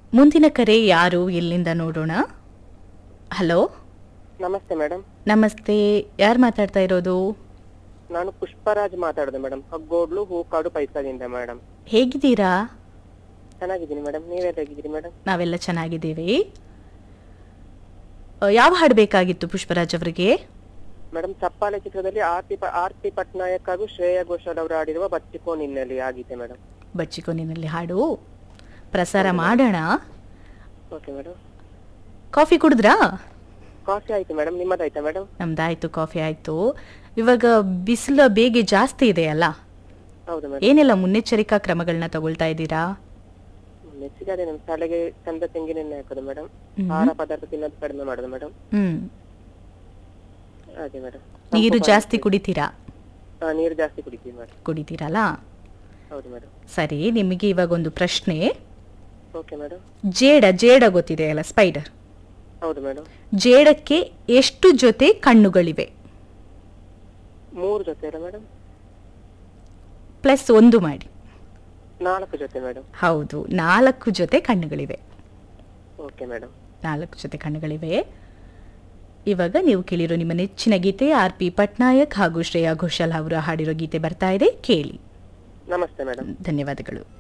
ಮುಂದಿನ ಕರೆ ಯಾರು ಎಲ್ಲಿಂದ ನೋಡೋಣ ಹಲೋ ನಮಸ್ತೆ ಮೇಡಮ್ ನಮಸ್ತೆ ಯಾರು ಮಾತಾಡ್ತಾ ಇರೋದು ನಾನು ಪುಷ್ಪರಾಜ್ ಮಾತಾಡೋದು ಮೇಡಮ್ ಹಗ್ಗೋಡ್ಲು ಹೂಕಾಡು ಪೈಸಾದಿಂದ ಮೇಡಮ್ ಹೇಗಿದ್ದೀರಾ ಚೆನ್ನಾಗಿದ್ದೀನಿ ಮೇಡಮ್ ನೀವೆಲ್ಲ ಹೇಗಿದ್ದೀರಿ ಮೇಡಮ್ ನಾವೆಲ್ಲ ಚೆನ್ನಾಗಿದ್ದೀವಿ ಆ, ಯಾವ ಹಾಡು ಬೇಕಾಗಿತ್ತು ಪುಷ್ಪರಾಜ್ ಅವರಿಗೆ ಮೇಡಮ್ ಚಪ್ಪಾಳೆ ಚಿತ್ರದಲ್ಲಿ ಆರ್ತಿ ಪ- ಆರ್ತಿ ಪಟ್ನಾಯಕ್ ಹಾಗೂ ಶ್ರೇಯಾ ಘೋಷಾಲ್ ಅವರು ಆಡಿರುವ ಬಚ್ಚಿಕೋ ನಿನ್ನಲ್ಲಿ ಆಗಿದೆ ಮೇಡಮ್ ಬಚ್ಚಿಕೊನಿನಲ್ಲಿ ಹಾಡು ಪ್ರಸಾರ ಮಾಡೋಣ ಓಕೆ ಮೇಡಮ್ ಕಾಫಿ ಕುಡಿದ್ರಾ ಕಾಫಿ ಆಯ್ತು ಮೇಡಮ್ ನಿಮ್ಮದಾಯ್ತಾ ಮೇಡಮ್ ನಮ್ದಾಯ್ತು ಕಾಫಿ ಆಯ್ತು ಇವಾಗ ಬಿಸಿಲು ಬೇಗೆ ಜಾಸ್ತಿ ಇದೆ ಅಲ್ಲ ಹೌದು ಮೇಡಮ್ ಏನೆಲ್ಲ ಮುನ್ನೆಚ್ಚರಿಕಾ ಕ್ರಮಗಳನ್ನ ತಗೊಳ್ತಾ ಇದ್ದೀರಾ ಮೆಚ್ಚಿಗೆ ಅದೇ ನಮ್ಮ ತಲೆಗೆ ಚಂದ ತೆಂಗಿನೆಣ್ಣೆ ಹಾಕೋದು ಮೇಡಮ್ ಹ್ಮ್. ಆಹಾರ ಪದಾರ್ಥ ತಿನ್ನೋದು ಕಡಿಮೆ ಮಾಡೋದು ಮೇಡಮ್ ಹ್ಮ್ ಹಾಗೆ ಮೇಡಮ್ ನೀರು ಜಾಸ್ತಿ ಕುಡಿತೀರಾ ನೀರು ಜಾಸ್ತಿ ಕುಡಿತೀವಿ ಮೇಡಮ್ ಕುಡಿತೀರಲ್ಲ ಹೌದು ಮೇಡಮ್ ಸರಿ ನಿಮಗೆ ಇವಾಗ ಒಂದು ಪ್ರಶ್ನೆ ಓಕೆ ಮೇಡಮ್ ಜೇಡ ಜೇಡ ಗೊತ್ತಿದೆ ಅಲ್ಲ ಸ್ಪೈಡರ್ ಹೌದು ಮೇಡಮ್ ಜೇಡಕ್ಕೆ ಎಷ್ಟು ಜೊತೆ ಕಣ್ಣುಗಳಿವೆ ಮೂರು ಜೊತೆ ಅಲ್ಲ ಮೇಡಮ್ ಪ್ಲಸ್ ಒಂದು ಮಾಡಿ ನಾಲ್ಕು ಜೊತೆ ಮೇಡಮ್ ಹೌದು ನಾಲ್ಕು ಜೊತೆ ಕಣ್ಣುಗಳಿವೆ ಓಕೆ ಮೇಡಮ್ ನಾಲ್ಕು ಜೊತೆ ಕಣ್ಣುಗಳಿವೆ ಇವಾಗ ನೀವು ಕೇಳಿರೋ ನಿಮ್ಮ ನೆಚ್ಚಿನ ಗೀತೆ ಆರ್ ಪಿ ಪಟ್ನಾಯಕ್ ಹಾಗೂ ಶ್ರೇಯಾ ಘೋಷಾಲ್ ಅವರು ಹಾಡಿರೋ ಗೀತೆ ಬರ್ತಾ ಇದೆ ಕೇಳಿ ನಮಸ್ತೆ ಮೇಡಮ್ ಧನ್ಯವಾದಗಳು